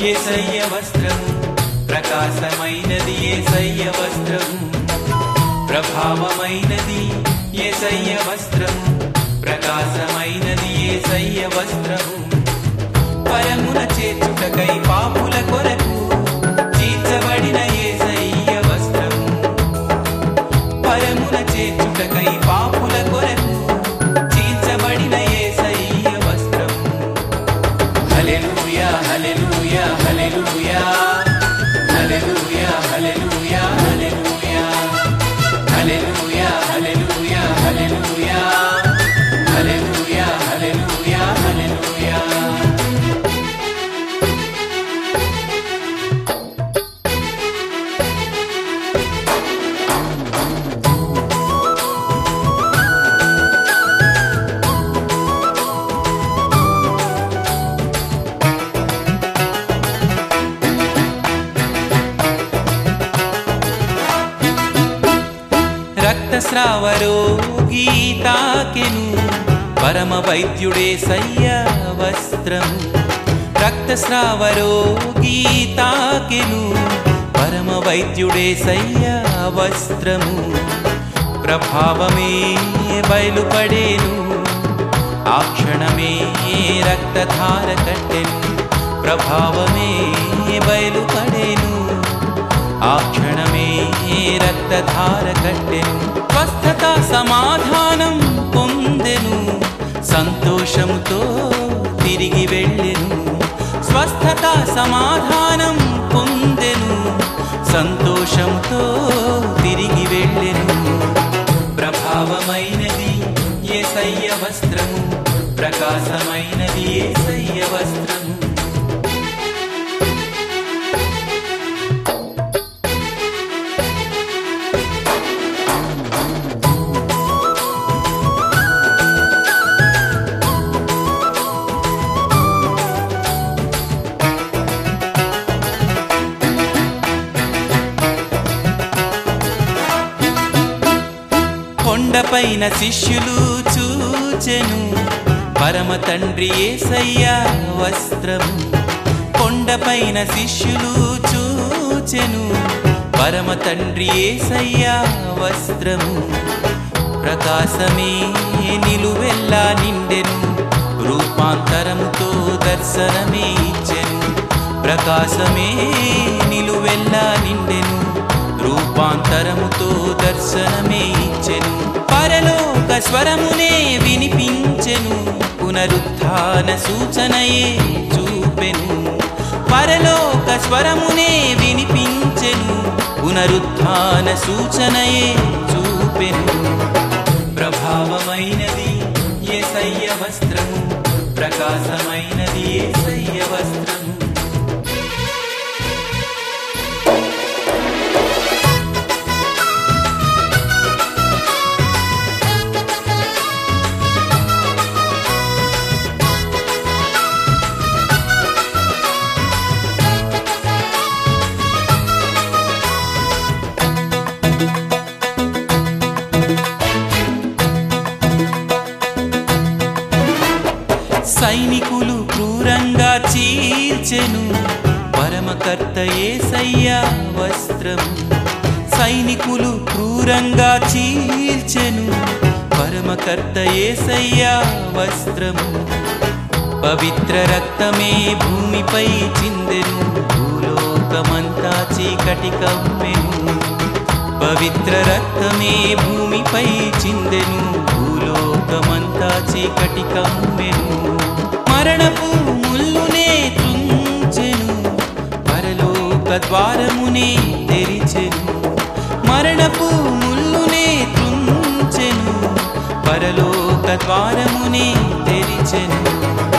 ఏసయ్య వస్త్రము ప్రకాశమైనది ఏసయ్య వస్త్రము ప్రభావమైనది ఏసయ్య వస్త్రము ప్రకాశమైనది ఏసయ్య వస్త్రము పరమున చేర్చుటకై పాపుల కొరకు చీల్చబడిన ఏసయ్య వస్త్రము పరమున చేర్చుటకై పాపుల కొరకు చీల్చబడిన ఏసయ్య వస్త్రము హల్లెలూయా హల్లెలూయా హల్లెలూయా హల్లెలూయా హల్లెలూయా హల్లెలూయా హల్లెలూయా హల్లెలూయా హల్లెలూయా హల్లెలూయా హల్లెలూయా హల్లెలూయా రక్తస్రావరోగీతాకెను పరమ వైద్యుడే సయ్య వస్త్రము రక్తస్రావరోగీతాకెను పరమ వైద్యుడే సయ్య వస్త్రము ప్రభావమే బయలుపడేను ఆ క్షణమే రక్తధార కట్టెను ప్రభావమే బయలుపడేను ఆ క్షణమే రక్తధార కట్టెను స్వస్థత సమాధానం పొందెను సంతోషముతో తిరిగి వెళ్ళెను స్వస్థత సమాధానం పొందెను సంతోషంతో తిరిగి వెళ్ళెను ప్రభావమైనది ఏసయ్య వస్త్రము ప్రకాశమైనది ఏసయ్య వస్త్రము కొండపైన శిష్యులు చూచెను పరమ తండ్రి ఏసయ్య వస్త్రము కొండపైన శిష్యులు చూచెను పరమ తండ్రి ఏసయ్య వస్త్రము ప్రకాశమే నిలువెల్లా నిండెను రూపాంతరముతో దర్శనమే ఇచ్చెను ప్రకాశమే నిలువెల్లా నిండెను రూపాంతరముతో దర్శనమే ఇచ్చెను పరలోక స్వరమునే వినిపించెను పునరుత్థాన సూచనయే చూపెను పరలోక స్వరమునే వినిపించెను పునరుత్థాన సూచనయే చూపెను ప్రభావమైనది ఏసయ్య వస్త్రము ప్రకాశమైనది ఏసయ్య వస్త్రము సైనికులు క్రూరంగా చీల్చెను పరమకర్త ఏసయ్య వస్త్రము సైనికులు క్రూరంగా చీల్చెను పరమకర్త ఏసయ్య వస్త్రము పవిత్ర రక్తమే భూమిపై చిందెను భూలోకమంతా చీకటి కమ్మెను పవిత్ర రక్తమే భూమిపై చిందెను భూలోకమంతా చీకటి కమ్మెను మరణపు ముల్లునే తుంచెను పరలోక ద్వారమునే తెరిచెను మరణపు ముల్లునే తుంచెను పరలోక ద్వారమునే తెరిచెను